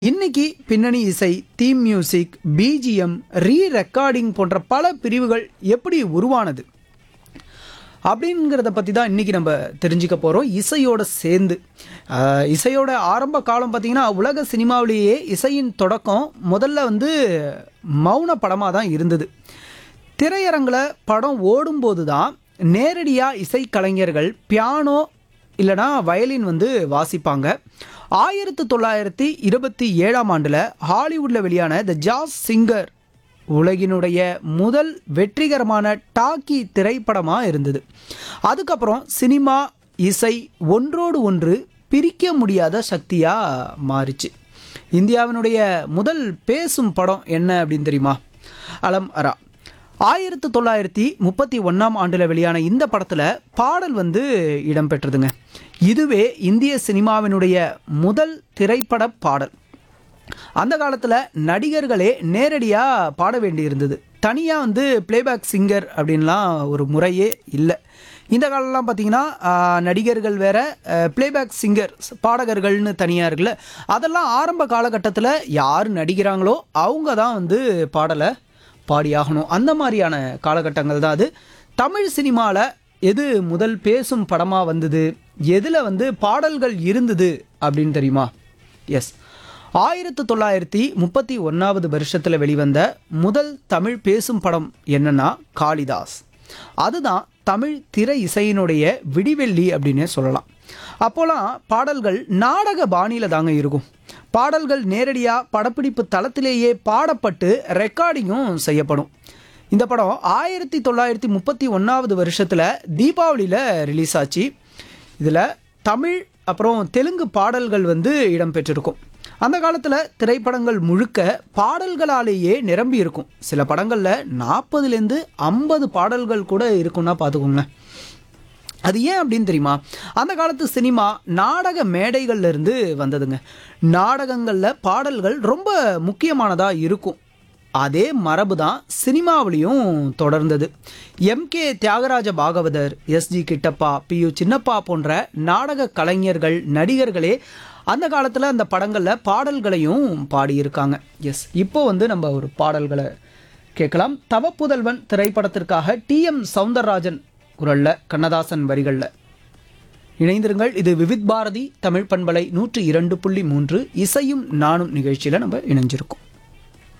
இன்னைக்கு பின்னணி இசை theme music BGM re recording போன்ற பல பிரிவுகள் எப்படி உருவானது அப்படிங்கிறத பற்றி தான் இன்றைக்கி நம்ம தெரிஞ்சுக்க போகிறோம் இசையோட சேர்ந்து ஆஹ், இசையோட ஆரம்ப காலம் பார்த்திங்கன்னா உலக சினிமாவிலேயே இசையின் தொடக்கம் முதல்ல வந்து மௌன படமாக தான் இருந்தது திரையரங்கில் படம் ஓடும்போது தான் நேரடியாக இசைக்கலைஞர்கள் பியானோ இல்லைனா வயலின் வந்து வாசிப்பாங்க ஆயிரத்து தொள்ளாயிரத்தி இருபத்தி ஏழாம் ஆண்டில் ஹாலிவுட்டில் வெளியான த ஜாஸ் சிங்கர் உலகினுடைய முதல் வெற்றிகரமான டாக்கி திரைப்படமாக இருந்தது அதுக்கப்புறம் சினிமா இசை ஒன்றோடு ஒன்று பிரிக்க முடியாத சக்தியாக மாறிச்சு இந்தியாவினுடைய முதல் பேசும் படம் என்ன அப்படின்னு தெரியுமா அலம் அரா ஆயிரத்து தொள்ளாயிரத்தி முப்பத்தி ஒன்றாம் ஆண்டில் வெளியான இந்த படத்தில் பாடல் வந்து இடம்பெற்றதுங்க இதுவே இந்திய சினிமாவினுடைய முதல் திரைப்பட பாடல் அந்த காலத்தில் நடிகர்களே நேரடியாக பாட வேண்டியிருந்தது தனியாக வந்து பிளேபேக் சிங்கர் அப்படின்லாம் ஒரு முறையே இல்லை இந்த காலம்லாம் பார்த்தீங்கன்னா ஆஹ், நடிகர்கள் வேற பிளேபேக் சிங்கர் பாடகர்கள்னு தனியாக இருக்குல்ல அதெல்லாம் ஆரம்ப காலகட்டத்தில் யார் நடிக்கிறாங்களோ அவங்க தான் வந்து பாடலை பாடியாகணும் அந்த மாதிரியான காலகட்டங்கள் தான் அது தமிழ் சினிமாவில் எது முதல் பேசும் படமாக வந்தது எதில் வந்து பாடல்கள் இருந்தது அப்படின்னு தெரியுமா எஸ் ஆயிரத்து தொள்ளாயிரத்தி முப்பத்தி ஒன்றாவது வருஷத்தில் வெளிவந்த முதல் தமிழ் பேசும் படம் என்னன்னா காளிதாஸ் அதுதான் தமிழ் திரை இசையினுடைய விடிவெள்ளி அப்படின்னே சொல்லலாம் அப்போலாம் பாடல்கள் நாடக பாணியில் தாங்க இருக்கும் பாடல்கள் நேரடியாக படப்பிடிப்பு தளத்திலேயே பாடப்பட்டு ரெக்கார்டிங்கும் செய்யப்படும் இந்த படம் ஆயிரத்தி தொள்ளாயிரத்தி முப்பத்தி ஒன்றாவது வருஷத்தில் தீபாவளியில் ரிலீஸ் ஆச்சு இதில் தமிழ் அப்புறம் தெலுங்கு பாடல்கள் வந்து இடம்பெற்றிருக்கும் அந்த காலத்தில் திரைப்படங்கள் முழுக்க பாடல்களாலேயே நிரம்பி இருக்கும் சில படங்களில் நாற்பதுலேருந்து ஐம்பது பாடல்கள் கூட இருக்குன்னா பார்த்துக்கோங்களேன் அது ஏன் அப்படின்னு தெரியுமா அந்த காலத்து சினிமா நாடக மேடைகள்ல இருந்து வந்ததுங்க நாடகங்களில் பாடல்கள் ரொம்ப முக்கியமானதாக இருக்கும் அதே மரபு தான் சினிமாவிலையும் தொடர்ந்தது MK Thyagaraja Bhagavathar SG Kittappa P U Chinnappa போன்ற நாடக கலைஞர்கள் நடிகர்களே அந்த காலத்தில் அந்த படங்களில் பாடல்களையும் பாடியிருக்காங்க எஸ் இப்போ வந்து நம்ம ஒரு பாடல்களை கேட்கலாம் தவப்புதல்வன் திரைப்படத்திற்காக டி எம் சவுந்தரராஜன் குரல்ல கண்ணதாசன் வரிகளில் இணைந்திருங்கள் இது விவித் பாரதி தமிழ் பண்பலை நூற்றி இரண்டு புள்ளி மூன்று இசையும் நானும் நிகழ்ச்சியில் நம்ம இணைஞ்சிருக்கோம்